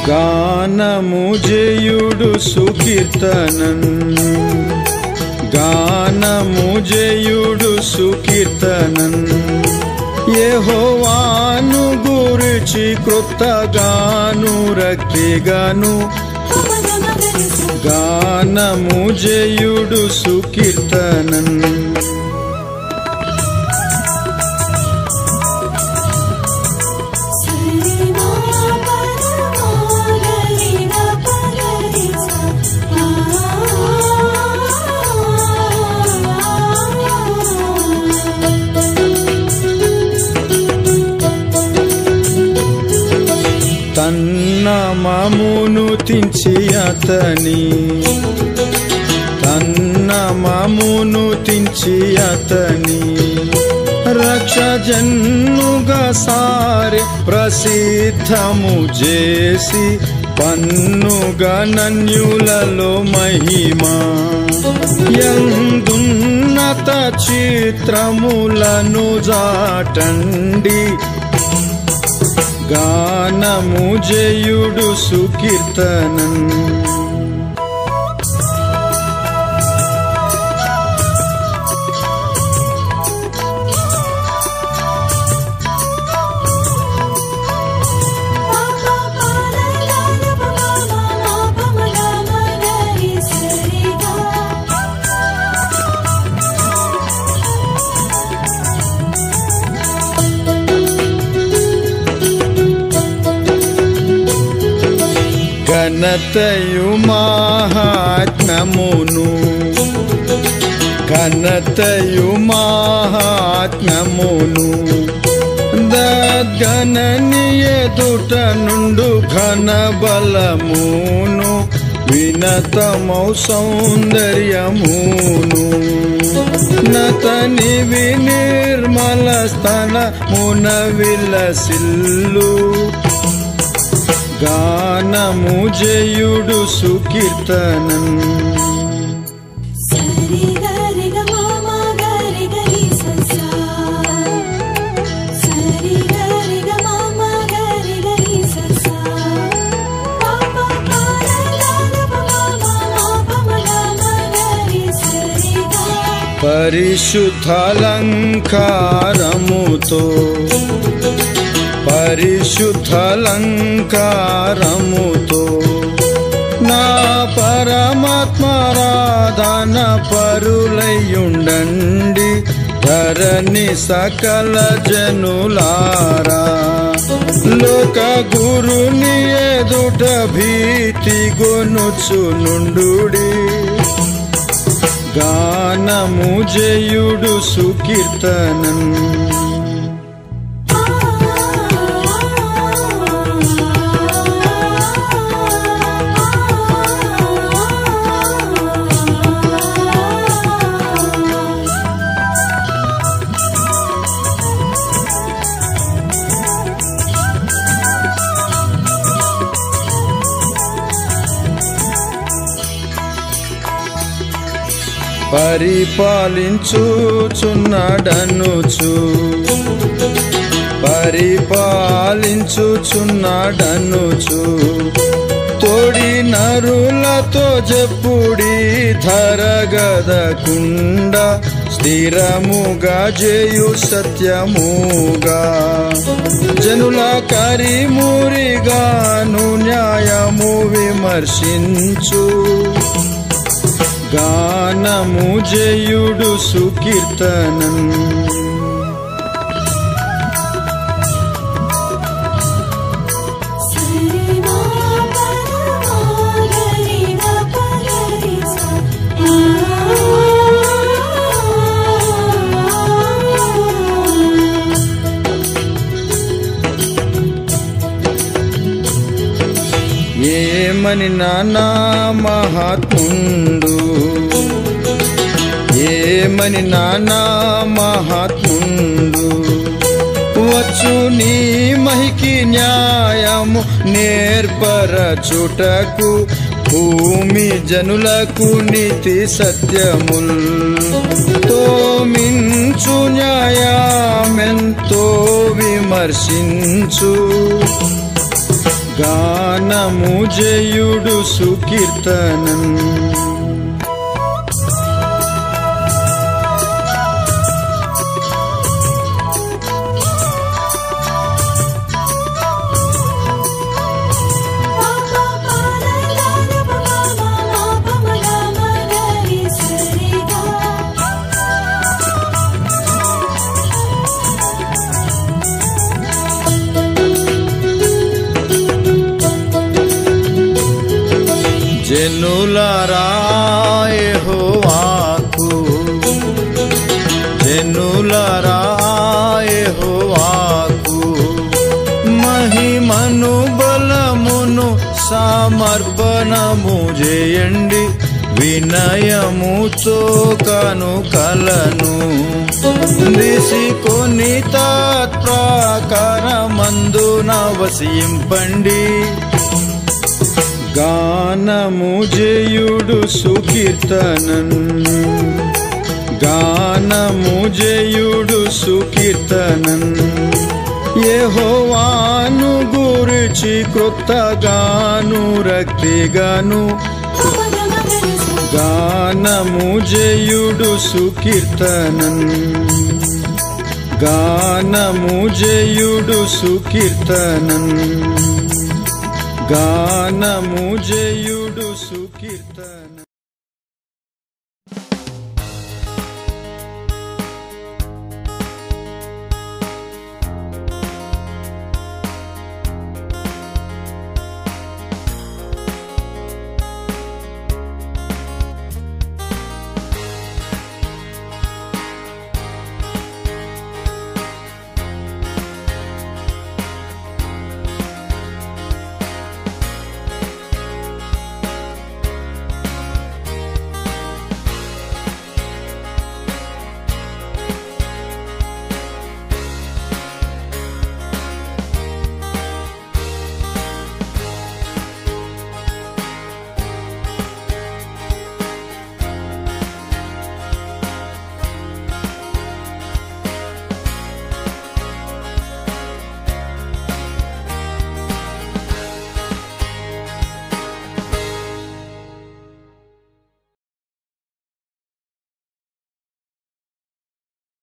గానము జయుడు సుకీర్తనన్ గానము జయుడు సుకీర్తనన్ యెహోవాను గురించి కృతగాను రక్తిగాను గానము జయుడు సుకీర్తనన్ తన్న మమును తించి అతని తన్న మమును తించి అతని రక్ష జన్నుగా సారి ప్రసిద్ధము చేసి పన్నుగా నన్యులలో మహిమా యందున్నత చిత్రములను జాటండి గానము జయుడు సుకీర్తనన్ ఘనతయు మహాత్మ్యమును ఘనతయు మహాత్మ్యమును దగనని ఎదుట నుండు ఘన బలమును వినతమౌ సౌందర్యమును నతని వినిర్మల స్థన మున విలసిల్లు గానము జయుడు సుకీర్తనన్ సరి గరి గ మామ గరి గరి ససా సరి గరి గ మామ గరి గరి ససా పాప పాల లాల మామ మాప మగ గరి సరి గా పరిశుద్ధాలంకారముతో పరిశుద్ధాలంకారముతో నా పరమాత్మరాధన పరులయుండండి ధరణి సకల జనులారా లోక గురుని ఎదుట భీతి గొనుచు నుండుడి గానము జయుడు సుకీర్తనన్ పరిపాలించుచున్నాడనుచు పరిపాలించుచున్నాడనుచు తోడి నరులతో చెప్పుడి ధరగదకుండ స్థిరముగా చేయు సత్యముగా జనుల కరిమురిగాను న్యాయము విమర్శించు గానము జయుడు సుకీర్తనన్ సరి మా పరమా గరి గ పగరి సా ఏమని నానా మహాత్ముండు ఏమని నానా మహాత్ముండు వచ్చు నీ మహికి న్యాయము నేర్పరచుటకు భూమి జనులకు నీతి సత్యముల్ తో మించు న్యాయమెంతో విమర్శించు గాన గానము జయుడు సుకీర్తనం పాపా పాలలాల పమా మా పమలా మగరి సరిగా జనులరాయహోవాకు జనులరాయహోవాకు మహిమను బలమును సమర్పణము చేయండి వినయముతో కను కలను దిసికొని తత్ప్రకారమందున వసింపండి గానము జయుడు సుకీర్తనన్ గానము జయుడు సుకీర్తనన్ యెహోవాను గురించి క్రొత్తగాను రక్తిగాను పమగా మగరి గానము జయుడు సుకీర్తనన్ గానము జయుడు సుకీర్తనన్ గానము జయుడు సుకీర్తన